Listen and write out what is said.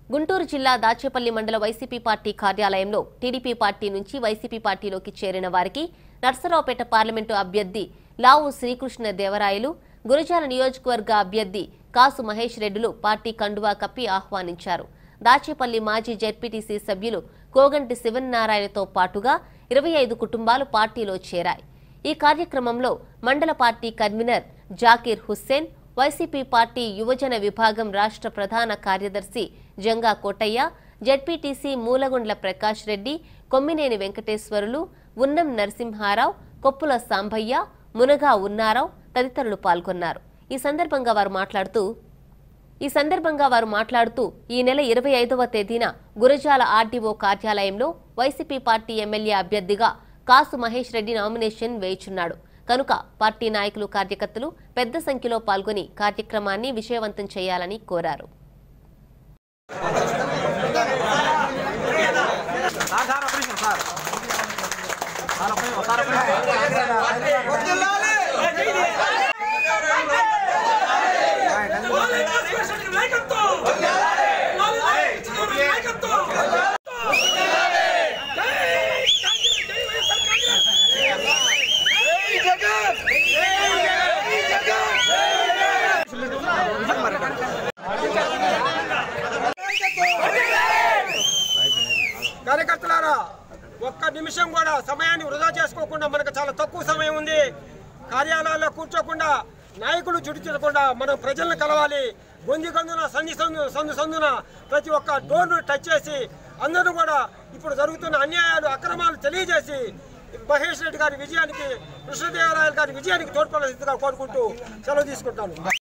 గుంటూరు జిల్లా దాచేపల్లి మండల YCP party కార్యాలయంలో టీడీపీ పార్టీ నుంచి వైసీపీ పార్టీలోకి చేరిన వారికి నర్సరావుపేట పార్లమెంటు అభ్యర్థి లావు శ్రీకృష్ణ దేవరాయలు గురజాల నియోజకవర్గ అభ్యర్థి కాసు మహేష్ రెడ్డిలు పార్టీ కండువా కప్పి ఆహ్వానించారు దాచేపల్లి మాజీ జెడ్పీటీసీ సభ్యులు కోగంటి శివనారాయణతో పాటుగా ఇరవై ఐదు కుటుంబాలు పార్టీలో చేరాయి ఈ కార్యక్రమంలో మండల party convener Zakir Hussain YCP party యువజన విభాగం రాష్ట్ర ప్రధాన కార్యదర్శి జంగా కోటయ్య జెడ్పీటీసీ మూలగుండ్ల ప్రకాష్ రెడ్డి కొమ్మినేని వెంకటేశ్వరులు ఉన్నం నరసింహారావు కొప్పుల సాంభయ్య మునగా ఉన్నారావు తదితరులు పాల్గొన్నారు ఈ సందర్భంగా వారు మాట్లాడుతూ ఈ సందర్భంగా వారు మాట్లాడుతూ ఈ నెల ఇరవై ఐదవ తేదీన గురజాల ఆర్డీఓ కార్యాలయంలో వైసీపీ పార్టీ ఎమ్మెల్యే అభ్యర్థిగా కాసు మహేష్ రెడ్డి నామినేషన్ వేయుచున్నాడు కనుక పార్టీ నాయకులు కార్యకర్తలు పెద్ద సంఖ్యలో పాల్గొని కార్యక్రమాన్ని విజయవంతం చేయాలని కోరారు సార్ సార్ ఒక నిమిషం సార్ సార్ ఒక నిమిషం సార్ ఒక నిమిషం కార్యకర్తలారా ఒక్క నిమిషం కూడా సమయాన్ని వృధా చేసుకోకుండా మనకు చాలా తక్కువ సమయం ఉంది కార్యాలయాల్లో కూర్చోకుండా నాయకులు చుడిచకుండా మనం ప్రజలను కలవాలి గొంజి గందున సంధి సందు సందు సందున ప్రతి ఒక్క డోర్ను టచ్ చేసి అందరూ కూడా ఇప్పుడు జరుగుతున్న అన్యాయాలు అక్రమాలు తెలియజేసి మహేష్ రెడ్డి గారి విజయానికి కృష్ణదేవరాయలు గారి విజయానికి తోడ్పడాల్సిందిగా కోరుకుంటూ సెలవు తీసుకుంటాను